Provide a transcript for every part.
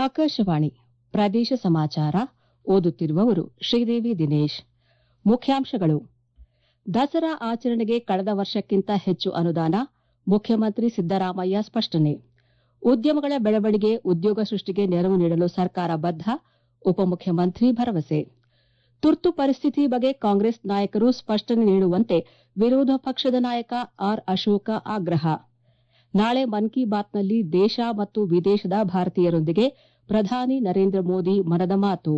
ಆಕಾಶವಾಣಿ ಪ್ರದೇಶ ಸಮಾಚಾರ ಓದುತ್ತಿರುವವರು ಶ್ರೀದೇವಿ ದಿನೇಶ್ ಮುಖ್ಯಾಂಶಗಳು ದಸರಾ ಆಚರಣೆಗೆ ಕಳೆದ ವರ್ಷಕ್ಕಿಂತ ಹೆಚ್ಚು ಅನುದಾನ ಮುಖ್ಯಮಂತ್ರಿ ಸಿದ್ದರಾಮಯ್ಯ ಸ್ಪಷ್ಟನೆ ಉದ್ಯಮಗಳ ಬೆಳವಣಿಗೆ ಉದ್ಯೋಗ ಸೃಷ್ಟಿಗೆ ನೆರವು ನೀಡಲು ಸರ್ಕಾರ ಬದ್ದ ಉಪಮುಖ್ಯಮಂತ್ರಿ ಭರವಸೆ ತುರ್ತು ಪರಿಸ್ಥಿತಿ ಬಗ್ಗೆ ಕಾಂಗ್ರೆಸ್ ನಾಯಕರು ಸ್ಪಷ್ಟನೆ ನೀಡುವಂತೆ ವಿರೋಧ ಪಕ್ಷದ ನಾಯಕ ಆರ್ ಅಶೋಕ ಆಗ್ರಹ ನಾಳೆ ಮನ್ ಕಿ ಬಾತ್ನಲ್ಲಿ ದೇಶ ಮತ್ತು ವಿದೇಶದ ಭಾರತೀಯರೊಂದಿಗೆ ಪ್ರಧಾನಿ ನರೇಂದ್ರ ಮೋದಿ ಮನದ ಮಾತು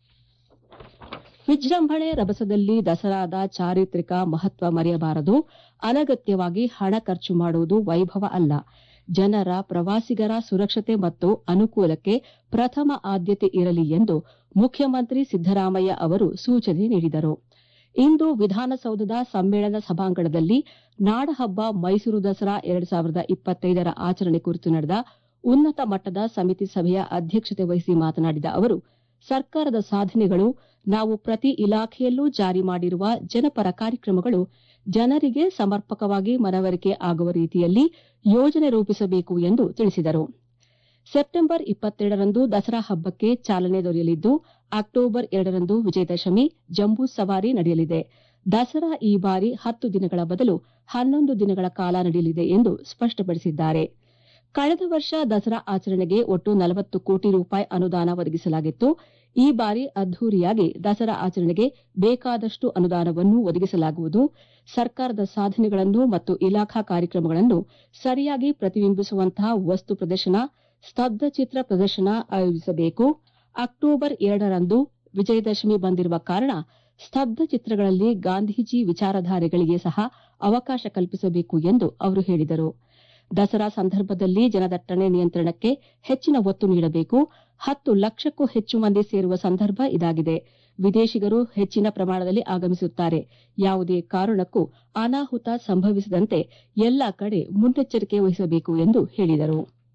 ವಿಜೃಂಭಣೆ ರಭಸದಲ್ಲಿ ದಸರಾದ ಚಾರಿತ್ರಿಕ ಮಹತ್ವ ಮರೆಯಬಾರದು ಅನಗತ್ಯವಾಗಿ ಹಣ ಖರ್ಚು ಮಾಡುವುದು ವೈಭವ ಅಲ್ಲ ಜನರ ಪ್ರವಾಸಿಗರ ಸುರಕ್ಷತೆ ಮತ್ತು ಅನುಕೂಲಕ್ಕೆ ಪ್ರಥಮ ಆದ್ಯತೆ ಇರಲಿ ಎಂದು ಮುಖ್ಯಮಂತ್ರಿ ಸಿದ್ದರಾಮಯ್ಯ ಅವರು ಸೂಚನೆ ನೀಡಿದರು ಇಂದು ವಿಧಾನಸೌಧದ ಸಮ್ಮೇಳನ ಸಭಾಂಗಣದಲ್ಲಿ ನಾಡಹಬ್ಬ ಮೈಸೂರು ದಸರಾ ಎರಡು ಸಾವಿರದ ಇಪ್ಪತ್ತೈದರ ಆಚರಣೆ ಕುರಿತು ನಡೆದ ಉನ್ನತ ಮಟ್ಟದ ಸಮಿತಿ ಸಭೆಯ ಅಧ್ಯಕ್ಷತೆ ವಹಿಸಿ ಮಾತನಾಡಿದ ಅವರು ಸರ್ಕಾರದ ಸಾಧನೆಗಳು ನಾವು ಪ್ರತಿ ಇಲಾಖೆಯಲ್ಲೂ ಜಾರಿ ಮಾಡಿರುವ ಜನಪರ ಕಾರ್ಯಕ್ರಮಗಳು ಜನರಿಗೆ ಸಮರ್ಪಕವಾಗಿ ಮನವರಿಕೆ ಆಗುವ ರೀತಿಯಲ್ಲಿ ಯೋಜನೆ ರೂಪಿಸಬೇಕು ಎಂದು ತಿಳಿಸಿದರು ಸೆಪ್ಟೆಂಬರ್ ಇಪ್ಪತ್ತೆರಡರಂದು ದಸರಾ ಹಬ್ಬಕ್ಕೆ ಚಾಲನೆ ದೊರೆಯಲಿದ್ದು ಅಕ್ಟೋಬರ್ ಎರಡರಂದು ವಿಜಯದಶಮಿ ಜಂಬೂ ಸವಾರಿ ನಡೆಯಲಿದೆ ದಸರಾ ಈ ಬಾರಿ ಹತ್ತು ದಿನಗಳ ಬದಲು ಹನ್ನೊಂದು ದಿನಗಳ ಕಾಲ ನಡೆಯಲಿದೆ ಎಂದು ಸ್ಪಷ್ಟಪಡಿಸಿದ್ದಾರೆ ಕಳೆದ ವರ್ಷ ದಸರಾ ಆಚರಣೆಗೆ ಒಟ್ಟು ನಲವತ್ತು ಕೋಟಿ ರೂಪಾಯಿ ಅನುದಾನ ಒದಗಿಸಲಾಗಿತ್ತು ಈ ಬಾರಿ ಅದ್ದೂರಿಯಾಗಿ ದಸರಾ ಆಚರಣೆಗೆ ಬೇಕಾದಷ್ಟು ಅನುದಾನವನ್ನು ಒದಗಿಸಲಾಗುವುದು ಸರ್ಕಾರದ ಸಾಧನೆಗಳನ್ನು ಮತ್ತು ಇಲಾಖಾ ಕಾರ್ಯಕ್ರಮಗಳನ್ನು ಸರಿಯಾಗಿ ಪ್ರತಿಬಿಂಬಿಸುವಂತಹ ವಸ್ತು ಪ್ರದರ್ಶನ ಸ್ತಬ್ಧ ಚಿತ್ರ ಪ್ರದರ್ಶನ ಆಯೋಜಿಸಬೇಕು ಅಕ್ಟೋಬರ್ ಎರಡರಂದು ವಿಜಯದಶಮಿ ಬಂದಿರುವ ಕಾರಣ ಸ್ತಬ್ಧ ಚಿತ್ರಗಳಲ್ಲಿ ಗಾಂಧೀಜಿ ವಿಚಾರಧಾರೆಗಳಿಗೆ ಸಹ ಅವಕಾಶ ಕಲ್ಪಿಸಬೇಕು ಎಂದು ಅವರು ಹೇಳಿದರು ದಸರಾ ಸಂದರ್ಭದಲ್ಲಿ ಜನದಟ್ಟಣೆ ನಿಯಂತ್ರಣಕ್ಕೆ ಹೆಚ್ಚಿನ ಒತ್ತು ನೀಡಬೇಕು ಹತ್ತು ಲಕ್ಷಕ್ಕೂ ಹೆಚ್ಚು ಮಂದಿ ಸೇರುವ ಸಂದರ್ಭ ಇದಾಗಿದೆ ವಿದೇಶಿಗರು ಹೆಚ್ಚಿನ ಪ್ರಮಾಣದಲ್ಲಿ ಆಗಮಿಸುತ್ತಾರೆ ಯಾವುದೇ ಕಾರಣಕ್ಕೂ ಅನಾಹುತ ಸಂಭವಿಸದಂತೆ ಎಲ್ಲಾ ಕಡೆ ಮುನ್ನೆಚ್ಚರಿಕೆ ವಹಿಸಬೇಕು ಎಂದು ಹೇಳಿದರು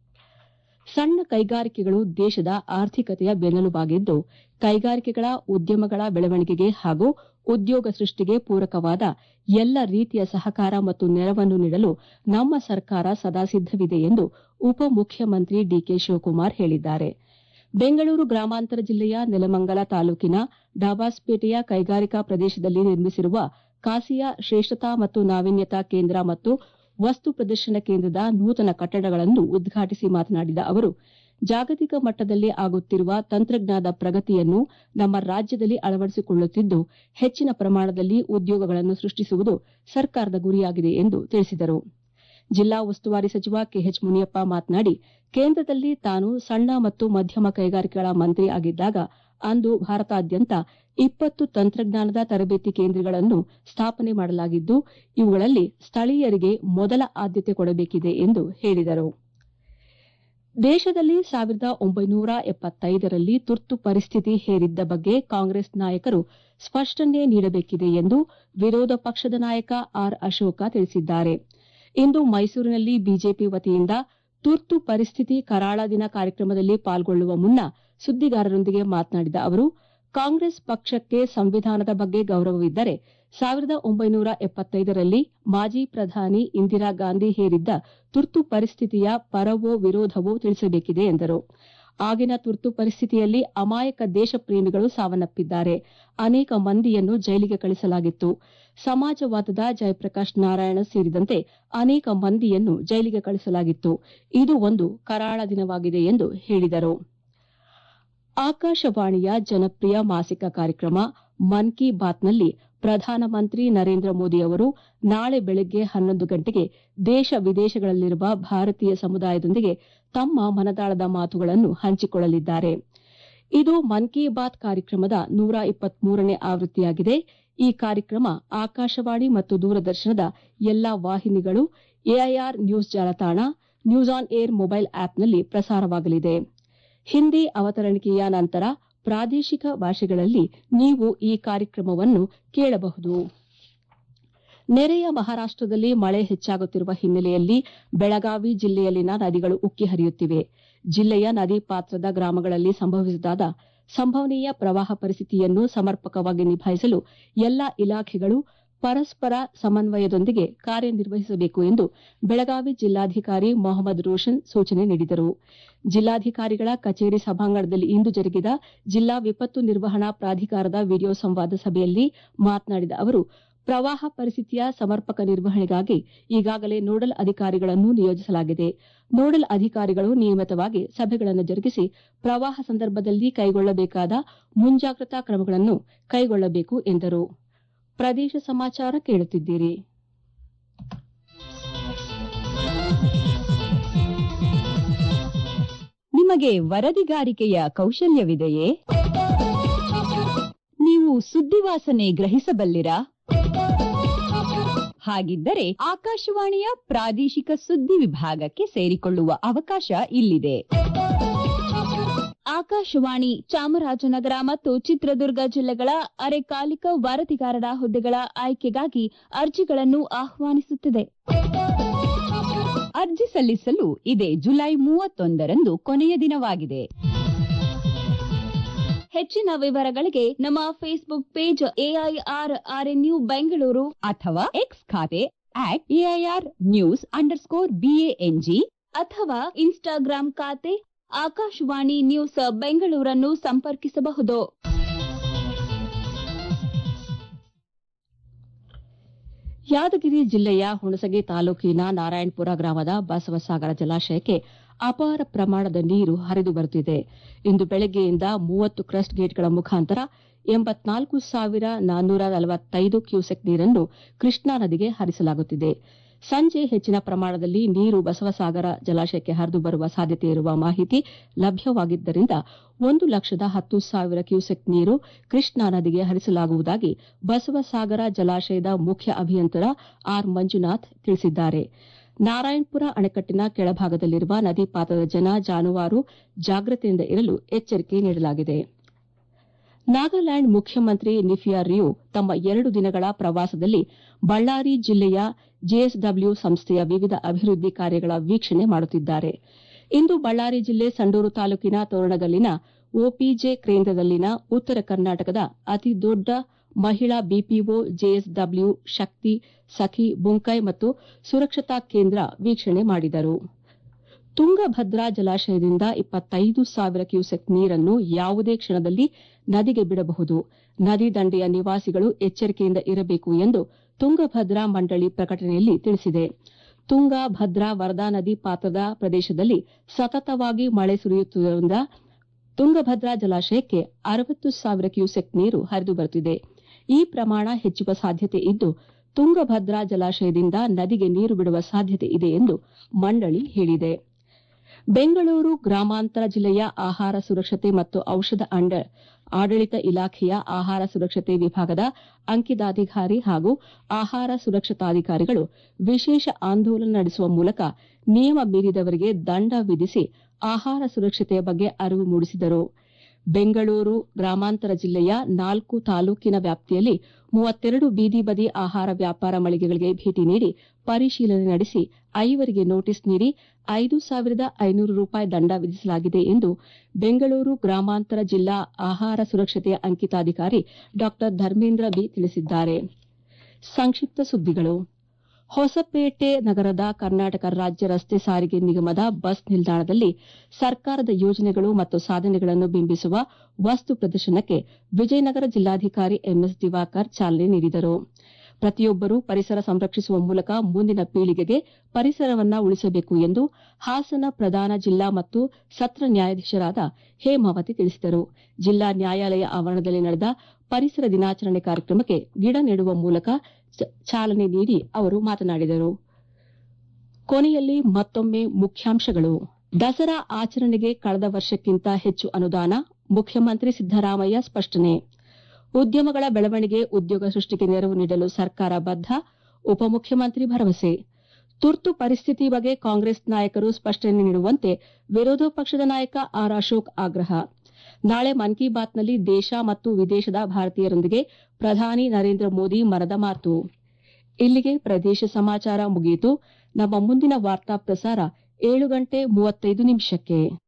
ಸಣ್ಣ ಕೈಗಾರಿಕೆಗಳು ದೇಶದ ಆರ್ಥಿಕತೆಯ ಬೆನ್ನೆಲುಬಾಗಿದ್ದು ಕೈಗಾರಿಕೆಗಳ ಉದ್ಯಮಗಳ ಬೆಳವಣಿಗೆಗೆ ಹಾಗೂ ಉದ್ಯೋಗ ಸೃಷ್ಟಿಗೆ ಪೂರಕವಾದ ಎಲ್ಲ ರೀತಿಯ ಸಹಕಾರ ಮತ್ತು ನೆರವನ್ನು ನೀಡಲು ನಮ್ಮ ಸರ್ಕಾರ ಸದಾ ಸಿದ್ದವಿದೆ ಎಂದು ಉಪಮುಖ್ಯಮಂತ್ರಿ ಡಿಕೆ ಶಿವಕುಮಾರ್ ಹೇಳಿದ್ದಾರೆ ಬೆಂಗಳೂರು ಗ್ರಾಮಾಂತರ ಜಿಲ್ಲೆಯ ನೆಲಮಂಗಲ ತಾಲೂಕಿನ ಡಾಬಾಸ್ಪೇಟೆಯ ಕೈಗಾರಿಕಾ ಪ್ರದೇಶದಲ್ಲಿ ನಿರ್ಮಿಸಿರುವ ಕಾಸಿಯಾ ಶ್ರೇಷ್ಠತಾ ಮತ್ತು ನಾವೀನ್ಯತಾ ಕೇಂದ್ರ ಮತ್ತು ವಸ್ತು ಪ್ರದರ್ಶನ ಕೇಂದ್ರದ ನೂತನ ಕಟ್ಟಡಗಳನ್ನು ಉದ್ಘಾಟಿಸಿ ಮಾತನಾಡಿದ ಅವರು ಜಾಗತಿಕ ಮಟ್ಟದಲ್ಲಿ ಆಗುತ್ತಿರುವ ತಂತ್ರಜ್ಞಾನದ ಪ್ರಗತಿಯನ್ನು ನಮ್ಮ ರಾಜ್ಯದಲ್ಲಿ ಅಳವಡಿಸಿಕೊಳ್ಳುತ್ತಿದ್ದು ಹೆಚ್ಚಿನ ಪ್ರಮಾಣದಲ್ಲಿ ಉದ್ಯೋಗಗಳನ್ನು ಸೃಷ್ಟಿಸುವುದು ಸರ್ಕಾರದ ಗುರಿಯಾಗಿದೆ ಎಂದು ತಿಳಿಸಿದರು ಜಿಲ್ಲಾ ಉಸ್ತುವಾರಿ ಸಚಿವ ಕೆಎಚ್ ಮುನಿಯಪ್ಪ ಮಾತನಾಡಿ ಕೇಂದ್ರದಲ್ಲಿ ತಾನು ಸಣ್ಣ ಮತ್ತು ಮಧ್ಯಮ ಕೈಗಾರಿಕೆಗಳ ಮಂತ್ರಿ ಆಗಿದ್ದಾಗ ಅಂದು ಭಾರತಾದ್ಯಂತ ಇಪ್ಪತ್ತು ತಂತ್ರಜ್ಞಾನದ ತರಬೇತಿ ಕೇಂದ್ರಗಳನ್ನು ಸ್ಥಾಪನೆ ಮಾಡಲಾಗಿದ್ದು ಇವುಗಳಲ್ಲಿ ಸ್ಥಳೀಯರಿಗೆ ಮೊದಲ ಆದ್ಯತೆ ಕೊಡಬೇಕಿದೆ ಎಂದು ಹೇಳಿದರು ದೇಶದಲ್ಲಿ ಸಾವಿರದ ಒಂಬೈನೂರ ಎಪ್ಪತ್ತೈದರಲ್ಲಿ ತುರ್ತು ಪರಿಸ್ಥಿತಿ ಹೇರಿದ್ದ ಬಗ್ಗೆ ಕಾಂಗ್ರೆಸ್ ನಾಯಕರು ಸ್ಪಷ್ಟನೆ ನೀಡಬೇಕಿದೆ ಎಂದು ವಿರೋಧ ಪಕ್ಷದ ನಾಯಕ ಆರ್ ಅಶೋಕ ತಿಳಿಸಿದ್ದಾರೆ ಇಂದು ಮೈಸೂರಿನಲ್ಲಿ ಬಿಜೆಪಿ ವತಿಯಿಂದ ತುರ್ತು ಪರಿಸ್ಥಿತಿ ಕರಾಳ ದಿನ ಕಾರ್ಯಕ್ರಮದಲ್ಲಿ ಪಾಲ್ಗೊಳ್ಳುವ ಮುನ್ನ ಸುದ್ದಿಗಾರರೊಂದಿಗೆ ಮಾತನಾಡಿದ ಅವರು ಕಾಂಗ್ರೆಸ್ ಪಕ್ಷಕ್ಕೆ ಸಂವಿಧಾನದ ಬಗ್ಗೆ ಗೌರವವಿದ್ದರೆ ಸಾವಿರದ ಒಂಬೈನೂರ ಎಪ್ಪತ್ತೈದರಲ್ಲಿ ಮಾಜಿ ಪ್ರಧಾನಿ ಇಂದಿರಾ ಗಾಂಧಿ ಹೇರಿದ್ದ ತುರ್ತು ಪರಿಸ್ಥಿತಿಯ ಪರವೋ ವಿರೋಧವೋ ತಿಳಿಸಬೇಕಿದೆ ಎಂದರು ಆಗಿನ ತುರ್ತು ಪರಿಸ್ಥಿತಿಯಲ್ಲಿ ಅಮಾಯಕ ದೇಶಪ್ರೇಮಿಗಳು ಸಾವನ್ನಪ್ಪಿದ್ದಾರೆ ಅನೇಕ ಮಂದಿಯನ್ನು ಜೈಲಿಗೆ ಕಳಿಸಲಾಗಿತ್ತು ಸಮಾಜವಾದದ ಜಯಪ್ರಕಾಶ್ ನಾರಾಯಣ ಸೇರಿದಂತೆ ಅನೇಕ ಮಂದಿಯನ್ನು ಜೈಲಿಗೆ ಕಳಿಸಲಾಗಿತ್ತು ಇದು ಒಂದು ಕರಾಳ ದಿನವಾಗಿದೆ ಎಂದು ಹೇಳಿದರು ಆಕಾಶವಾಣಿಯ ಜನಪ್ರಿಯ ಮಾಸಿಕ ಕಾರ್ಯಕ್ರಮ ಮನ್ ಕಿ ಬಾತ್ನಲ್ಲಿ ಪ್ರಧಾನಮಂತ್ರಿ ನರೇಂದ್ರ ಮೋದಿ ಅವರು ನಾಳೆ ಬೆಳಗ್ಗೆ ಹನ್ನೊಂದು ಗಂಟೆಗೆ ದೇಶ ವಿದೇಶಗಳಲ್ಲಿರುವ ಭಾರತೀಯ ಸಮುದಾಯದೊಂದಿಗೆ ತಮ್ಮ ಮನದಾಳದ ಮಾತುಗಳನ್ನು ಹಂಚಿಕೊಳ್ಳಲಿದ್ದಾರೆ ಇದು ಮನ್ ಕಿ ಬಾತ್ ಕಾರ್ಯಕ್ರಮದ ನೂರ ಇಪ್ಪತ್ಮೂರನೇ ಆವೃತ್ತಿಯಾಗಿದೆ ಈ ಕಾರ್ಯಕ್ರಮ ಆಕಾಶವಾಣಿ ಮತ್ತು ದೂರದರ್ಶನದ ಎಲ್ಲಾ ವಾಹಿನಿಗಳು ಎಐಆರ್ ನ್ಯೂಸ್ ಜಾಲತಾಣ ನ್ಯೂಸ್ ಆನ್ ಏರ್ ಮೊಬೈಲ್ ಆಪ್ನಲ್ಲಿ ಪ್ರಸಾರವಾಗಲಿದೆ ಹಿಂದಿ ಅವತರಣಿಕೆಯ ನಂತರ ಪ್ರಾದೇಶಿಕ ಭಾಷೆಗಳಲ್ಲಿ ನೀವು ಈ ಕಾರ್ಯಕ್ರಮವನ್ನು ಕೇಳಬಹುದು ನೆರೆಯ ಮಹಾರಾಷ್ಟದಲ್ಲಿ ಮಳೆ ಹೆಚ್ಚಾಗುತ್ತಿರುವ ಹಿನ್ನೆಲೆಯಲ್ಲಿ ಬೆಳಗಾವಿ ಜಿಲ್ಲೆಯಲ್ಲಿನ ನದಿಗಳು ಉಕ್ಕಿ ಹರಿಯುತ್ತಿವೆ ಜಿಲ್ಲೆಯ ನದಿ ಪಾತ್ರದ ಗ್ರಾಮಗಳಲ್ಲಿ ಸಂಭವಿಸಿದಾದ ಸಂಭವನೀಯ ಪ್ರವಾಹ ಪರಿಸ್ಥಿತಿಯನ್ನು ಸಮರ್ಪಕವಾಗಿ ನಿಭಾಯಿಸಲು ಎಲ್ಲಾ ಇಲಾಖೆಗಳು ಪರಸ್ಪರ ಸಮನ್ವಯದೊಂದಿಗೆ ಕಾರ್ಯನಿರ್ವಹಿಸಬೇಕು ಎಂದು ಬೆಳಗಾವಿ ಜಿಲ್ಲಾಧಿಕಾರಿ ಮೊಹಮ್ಮದ್ ರೋಷನ್ ಸೂಚನೆ ನೀಡಿದರು ಜಿಲ್ಲಾಧಿಕಾರಿಗಳ ಕಚೇರಿ ಸಭಾಂಗಣದಲ್ಲಿ ಇಂದು ಜರುಗಿದ ಜಿಲ್ಲಾ ವಿಪತ್ತು ನಿರ್ವಹಣಾ ಪ್ರಾಧಿಕಾರದ ವಿಡಿಯೋ ಸಂವಾದ ಸಭೆಯಲ್ಲಿ ಮಾತನಾಡಿದ ಅವರು ಪ್ರವಾಹ ಪರಿಸ್ಥಿತಿಯ ಸಮರ್ಪಕ ನಿರ್ವಹಣೆಗಾಗಿ ಈಗಾಗಲೇ ನೋಡಲ್ ಅಧಿಕಾರಿಗಳನ್ನು ನಿಯೋಜಿಸಲಾಗಿದೆ ನೋಡಲ್ ಅಧಿಕಾರಿಗಳು ನಿಯಮಿತವಾಗಿ ಸಭೆಗಳನ್ನು ಜರುಗಿಸಿ ಪ್ರವಾಹ ಸಂದರ್ಭದಲ್ಲಿ ಕೈಗೊಳ್ಳಬೇಕಾದ ಮುಂಜಾಗ್ರತಾ ಕ್ರಮಗಳನ್ನು ಕೈಗೊಳ್ಳಬೇಕು ಎಂದರು ಪ್ರದೇಶ ಸಮಾಚಾರ ಕೇಳುತ್ತಿದ್ದೀರಿ ನಿಮಗೆ ವರದಿಗಾರಿಕೆಯ ಕೌಶಲ್ಯವಿದೆಯೇ ನೀವು ಸುದ್ದಿವಾಸನೆ ಗ್ರಹಿಸಬಲ್ಲಿರಾ ಹಾಗಿದ್ದರೆ ಆಕಾಶವಾಣಿಯ ಪ್ರಾದೇಶಿಕ ಸುದ್ದಿ ವಿಭಾಗಕ್ಕೆ ಸೇರಿಕೊಳ್ಳುವ ಅವಕಾಶ ಇಲ್ಲಿದೆ ಆಕಾಶವಾಣಿ ಚಾಮರಾಜನಗರ ಮತ್ತು ಚಿತ್ರದುರ್ಗ ಜಿಲ್ಲೆಗಳ ಅರೆಕಾಲಿಕ ವರದಿಗಾರರ ಹುದ್ದೆಗಳ ಆಯ್ಕೆಗಾಗಿ ಅರ್ಜಿಗಳನ್ನು ಆಹ್ವಾನಿಸುತ್ತಿದೆ ಅರ್ಜಿ ಸಲ್ಲಿಸಲು ಇದೇ ಜುಲೈ ಮೂವತ್ತೊಂದರಂದು ಕೊನೆಯ ದಿನವಾಗಿದೆ ಹೆಚ್ಚಿನ ವಿವರಗಳಿಗೆ ನಮ್ಮ Facebook page AIR RNU Bengaluru ಅಥವಾ ಎಕ್ಸ್ ಖಾತೆ at AIR news underscore BANG ಅಥವಾ ಇನ್ಸ್ಟಾಗ್ರಾಂ ಖಾತೆ ಆಕಾಶವಾಣಿ ನ್ಯೂಸ್ ಬೆಂಗಳೂರನ್ನು ಸಂಪರ್ಕಿಸಬಹುದು ಯಾದಗಿರಿ ಜಿಲ್ಲೆಯ ಹುಣಸಗಿ ತಾಲೂಕಿನ ನಾರಾಯಣಪುರ ಗ್ರಾಮದ ಬಸವಸಾಗರ ಜಲಾಶಯಕ್ಕೆ ಅಪಾರ ಪ್ರಮಾಣದ ನೀರು ಹರಿದು ಬರುತ್ತಿದೆ ಇಂದು ಬೆಳಗ್ಗೆಯಿಂದ ಮೂವತ್ತು ಕ್ರಸ್ಟ್ ಗೇಟ್ಗಳ ಮುಖಾಂತರ ಎಂಬತ್ನಾಲ್ಕು ಸಾವಿರ ನಾನ್ನೂರ ನಲವತ್ತೈದು ಕ್ಯೂಸೆಕ್ ನೀರನ್ನು ಕೃಷ್ಣಾ ನದಿಗೆ ಹರಿಸಲಾಗುತ್ತಿದೆ ಸಂಜೆ ಹೆಚ್ಚಿನ ಪ್ರಮಾಣದಲ್ಲಿ ನೀರು ಬಸವಸಾಗರ ಜಲಾಶಯಕ್ಕೆ ಹರಿದು ಬರುವ ಸಾಧ್ಯತೆ ಇರುವ ಮಾಹಿತಿ ಲಭ್ಯವಾಗಿದ್ದರಿಂದ ಒಂದು ಲಕ್ಷದ ಹತ್ತು ಸಾವಿರ ಕ್ಯೂಸೆಕ್ ನೀರು ಕೃಷ್ಣಾ ನದಿಗೆ ಹರಿಸಲಾಗುವುದಾಗಿ ಬಸವಸಾಗರ ಜಲಾಶಯದ ಮುಖ್ಯ ಅಭಿಯಂತರ ಆರ್ ಮಂಜುನಾಥ್ ತಿಳಿಸಿದ್ದಾರೆ ನಾರಾಯಣಪುರ ಅಣೆಕಟ್ಟಿನ ಕೆಳಭಾಗದಲ್ಲಿರುವ ನದಿ ಪಾತ್ರದ ಜನ ಜಾನುವಾರು ಜಾಗ್ರತೆಯಿಂದ ಇರಲು ಎಚ್ಚರಿಕೆ ನೀಡಲಾಗಿದೆ ನಾಗಾಲ್ಯಾಂಡ್ ಮುಖ್ಯಮಂತ್ರಿ ನಿಫಿಯಾ ರಿಯೋ ತಮ್ಮ ಎರಡು ದಿನಗಳ ಪ್ರವಾಸದಲ್ಲಿ ಬಳ್ಳಾರಿ ಜಿಲ್ಲೆಯ ಜೆಎಸ್ಡಬ್ಲ್ಯೂ ಸಂಸ್ಥೆಯ ವಿವಿಧ ಅಭಿವೃದ್ಧಿ ಕಾರ್ಯಗಳ ವೀಕ್ಷಣೆ ಮಾಡುತ್ತಿದ್ದಾರೆ ಇಂದು ಬಳ್ಳಾರಿ ಜಿಲ್ಲೆ ಸಂಡೂರು ತಾಲೂಕಿನ ತೋರಣಗಲ್ಲಿನ ಒಪಿಜೆ ಕೇಂದ್ರದಲ್ಲಿನ ಉತ್ತರ ಕರ್ನಾಟಕದ ಅತಿ ದೊಡ್ಡ ಮಹಿಳಾ ಬಿಪಿಒ ಜೆಎಸ್ಡಬ್ಲ್ಯೂ ಶಕ್ತಿ ಸಖಿ ಬುಂಕೈ ಮತ್ತು ಸುರಕ್ಷತಾ ಕೇಂದ್ರ ವೀಕ್ಷಣೆ ಮಾಡಿದರು ತುಂಗಭದ್ರಾ ಜಲಾಶಯದಿಂದ ಇಪ್ಪತ್ತೈದು ಸಾವಿರ ಕ್ಯೂಸೆಕ್ ನೀರನ್ನು ಯಾವುದೇ ಕ್ಷಣದಲ್ಲಿ ನದಿಗೆ ಬಿಡಬಹುದು ನದಿ ದಂಡೆಯ ನಿವಾಸಿಗಳು ಎಚ್ಚರಿಕೆಯಿಂದ ಇರಬೇಕು ಎಂದು ತುಂಗಭದ್ರಾ ಮಂಡಳಿ ಪ್ರಕಟಣೆಯಲ್ಲಿ ತಿಳಿಸಿದೆ ತುಂಗಾ ಭದ್ರಾ ವರದಾ ನದಿ ಪಾತ್ರದ ಪ್ರದೇಶದಲ್ಲಿ ಸತತವಾಗಿ ಮಳೆ ಸುರಿಯುತ್ತಿರುವುದರಿಂದ ತುಂಗಭದ್ರಾ ಜಲಾಶಯಕ್ಕೆ ಅರವತ್ತು ಸಾವಿರ ಕ್ಯೂಸೆಕ್ ನೀರು ಹರಿದು ಬರುತ್ತಿದೆ ಈ ಪ್ರಮಾಣ ಹೆಚ್ಚುವ ಸಾಧ್ಯತೆ ಇದ್ದು ತುಂಗಭದ್ರಾ ಜಲಾಶಯದಿಂದ ನದಿಗೆ ನೀರು ಬಿಡುವ ಸಾಧ್ಯತೆ ಇದೆ ಎಂದು ಮಂಡಳಿ ಹೇಳಿದೆ ಬೆಂಗಳೂರು ಗ್ರಾಮಾಂತರ ಜಿಲ್ಲೆಯ ಆಹಾರ ಸುರಕ್ಷತೆ ಮತ್ತು ಔಷಧ ಆಡಳಿತ ಇಲಾಖೆಯ ಆಹಾರ ಸುರಕ್ಷತೆ ವಿಭಾಗದ ಅಂಕಿತಾಧಿಕಾರಿ ಹಾಗೂ ಆಹಾರ ಸುರಕ್ಷತಾಧಿಕಾರಿಗಳು ವಿಶೇಷ ಆಂದೋಲನ ನಡೆಸುವ ಮೂಲಕ ನಿಯಮ ಮೀರಿದವರಿಗೆ ದಂಡ ವಿಧಿಸಿ ಆಹಾರ ಸುರಕ್ಷತೆಯ ಬಗ್ಗೆ ಅರಿವು ಮೂಡಿಸಿದರು ಬೆಂಗಳೂರು ಗ್ರಾಮಾಂತರ ಜಿಲ್ಲೆಯ ನಾಲ್ಕು ತಾಲೂಕಿನ ವ್ಯಾಪ್ತಿಯಲ್ಲಿ ಮೂವತ್ತೆರಡು ಬೀದಿ ಬದಿ ಆಹಾರ ವ್ಯಾಪಾರ ಮಳಿಗೆಗಳಿಗೆ ಭೇಟಿ ನೀಡಿ ಪರಿಶೀಲನೆ ನಡೆಸಿ ಐವರಿಗೆ ನೋಟಿಸ್ ನೀಡಿ ಐದು ಸಾವಿರದ ಐನೂರು ರೂಪಾಯಿ ದಂಡ ವಿಧಿಸಲಾಗಿದೆ ಎಂದು ಬೆಂಗಳೂರು ಗ್ರಾಮಾಂತರ ಜಿಲ್ಲಾ ಆಹಾರ ಸುರಕ್ಷತೆಯ ಅಂಕಿತಾಧಿಕಾರಿ ಡಾ ಧರ್ಮೇಂದ್ರ ಬಿ ತಿಳಿಸಿದ್ದಾರೆ ಸಂಕ್ಷಿಪ್ತ ಸುದ್ದಿಗಳು ಹೊಸಪೇಟೆ ನಗರದ ಕರ್ನಾಟಕ ರಾಜ್ಯ ರಸ್ತೆ ಸಾರಿಗೆ ನಿಗಮದ ಬಸ್ ನಿಲ್ದಾಣದಲ್ಲಿ ಸರ್ಕಾರದ ಯೋಜನೆಗಳು ಮತ್ತು ಸಾಧನೆಗಳನ್ನು ಬಿಂಬಿಸುವ ವಸ್ತು ಪ್ರದರ್ಶನಕ್ಕೆ ವಿಜಯನಗರ ಜಿಲ್ಲಾಧಿಕಾರಿ ಎಂಎಸ್ ದಿವಾಕರ್ ಚಾಲನೆ ನೀಡಿದರು ಪ್ರತಿಯೊಬ್ಬರೂ ಪರಿಸರ ಸಂರಕ್ಷಿಸುವ ಮೂಲಕ ಮುಂದಿನ ಪೀಳಿಗೆಗೆ ಪರಿಸರವನ್ನ ಉಳಿಸಬೇಕು ಎಂದು ಹಾಸನ ಪ್ರಧಾನ ಜಿಲ್ಲಾ ಮತ್ತು ಸತ್ರ ನ್ಯಾಯಾಧೀಶರಾದ ಹೇಮಾವತಿ ತಿಳಿಸಿದರು ಜಿಲ್ಲಾ ನ್ಯಾಯಾಲಯ ಆವರಣದಲ್ಲಿ ನಡೆದ ಪರಿಸರ ದಿನಾಚರಣೆ ಕಾರ್ಯಕ್ರಮಕ್ಕೆ ಗಿಡ ನೆಡುವ ಮೂಲಕ ಚಾಲನೆ ನೀಡಿ ಅವರು ಮಾತನಾಡಿದರು ಕೊನೆಯಲ್ಲಿ ಮತ್ತೊಮ್ಮೆ ಮುಖ್ಯಾಂಶಗಳು ದಸರಾ ಆಚರಣೆಗೆ ಕಳೆದ ವರ್ಷಕ್ಕಿಂತ ಹೆಚ್ಚು ಅನುದಾನ ಮುಖ್ಯಮಂತ್ರಿ ಸಿದ್ದರಾಮಯ್ಯ ಸ್ಪಷ್ಟನೆ ಉದ್ಯಮಗಳ ಬೆಳವಣಿಗೆ ಉದ್ಯೋಗ ಸೃಷ್ಟಿಗೆ ನೆರವು ನೀಡಲು ಸರ್ಕಾರ ಬದ್ಧ ಉಪಮುಖ್ಯಮಂತ್ರಿ ಭರವಸೆ ತುರ್ತು ಪರಿಸ್ಥಿತಿ ಬಗ್ಗೆ ಕಾಂಗ್ರೆಸ್ ನಾಯಕರು ಸ್ಪಷ್ಟನೆ ನೀಡುವಂತೆ ವಿರೋಧ ಪಕ್ಷದ ನಾಯಕ ಆರ್ ಅಶೋಕ್ ಆಗ್ರಹ ನಾಳೆ ಮನ್ ಕಿ ಬಾತ್ನಲ್ಲಿ ದೇಶ ಮತ್ತು ವಿದೇಶದ ಭಾರತೀಯರೊಂದಿಗೆ ಪ್ರಧಾನಿ ನರೇಂದ್ರ ಮೋದಿ ಮನದ ಮಾತು ಇಲ್ಲಿಗೆ ಪ್ರದೇಶ ಸಮಾಚಾರ ಮುಗಿಯಿತು ನಮ್ಮ ಮುಂದಿನ ವಾರ್ತಾ ಪ್ರಸಾರ ಏಳು ಗಂಟೆ ಮೂವತ್ತೈದು ನಿಮಿಷಕ್ಕೆ